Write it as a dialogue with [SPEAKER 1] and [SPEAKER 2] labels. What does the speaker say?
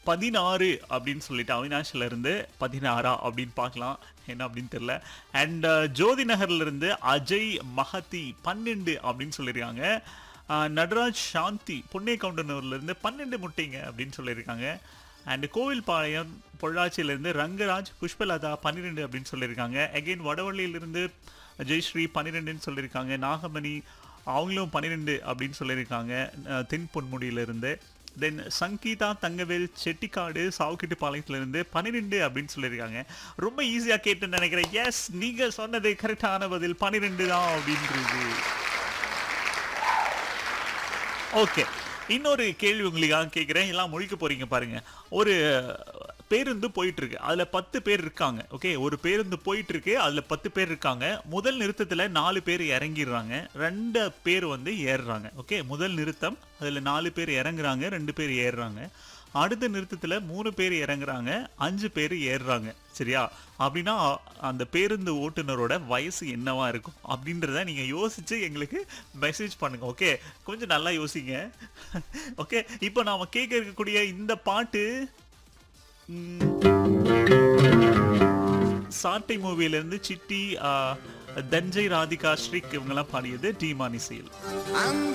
[SPEAKER 1] பதினாறு அப்படின்னு சொல்லிட்டு அவினாஷ்ல இருந்து பதினாறா அப்படின்னு பார்க்கலாம் என்ன அப்படின்னு தெரியல அண்ட் ஜோதி நகர்ல இருந்து அஜய் மஹதி பன்னெண்டு அப்படின்னு சொல்லியிருக்காங்க அஹ், நடராஜ் சாந்தி புண்ணே கவுண்டனூர்ல இருந்து பன்னெண்டு முட்டைங்க அப்படின்னு சொல்லியிருக்காங்க அண்ட் கோவில்பாளையம் பொள்ளாச்சியிலேருந்து ரங்கராஜ் புஷ்பலதா பன்னிரெண்டு அப்படின்னு சொல்லியிருக்காங்க அகைன் வடவள்ளியிலிருந்து ஜெயஸ்ரீ பன்னிரெண்டுன்னு சொல்லியிருக்காங்க நாகமணி அவங்களும் பன்னிரெண்டு அப்படின்னு சொல்லியிருக்காங்க அஹ், தென் பொன்முடியிலிருந்து தென் சங்கீதா தங்கவேல் செட்டிக்காடு சாவுக்கிட்டுப்பாளையத்துலேருந்து பன்னிரெண்டு அப்படின்னு சொல்லியிருக்காங்க ரொம்ப ஈஸியாக கேட்டுன்னு நினைக்கிறேன் எஸ் நீங்கள் சொன்னது கரெக்டான பதில் பன்னிரெண்டு தான் அப்படின்றது ஓகே இன்னொரு கேள்வி உங்களுக்காக கேட்குறேன் எல்லாம் முழிக்க போறீங்க பாருங்க ஒரு பேருந்து போயிட்டு இருக்கு அதுல பத்து பேர் இருக்காங்க ஓகே ஒரு பேருந்து போயிட்டு இருக்கு அதுல பத்து பேர் இருக்காங்க முதல் நிறுத்தத்துல நாலு பேர் இறங்கிடுறாங்க ரெண்டு பேர் வந்து ஏறுறாங்க ஓகே முதல் நிறுத்தம் அதுல நாலு பேர் இறங்குறாங்க ரெண்டு பேர் ஏறுறாங்க அடுத்த நிறுத்தத்துல மூணு பேர் இறங்குறாங்க அஞ்சு பேர் ஏறுறாங்க சரியா அப்படின்னா அந்த பேருந்து ஓட்டுநரோட வயசு என்னவா இருக்கும் அப்படின்றத நீங்க யோசிச்சு எங்களுக்கு மெசேஜ் பண்ணுங்க ஓகே கொஞ்சம் நல்லா யோசிங்க ஓகே இப்போ நாம கேட்க இருக்கக்கூடிய இந்த பாட்டு ம், சாட்டை மூவில இருந்து சிட்டி ஆ, தஞ்சை ராதிகா ஸ்ரீக் இவங்கெல்லாம் பாடியது டி மானிசையில்
[SPEAKER 2] அந்த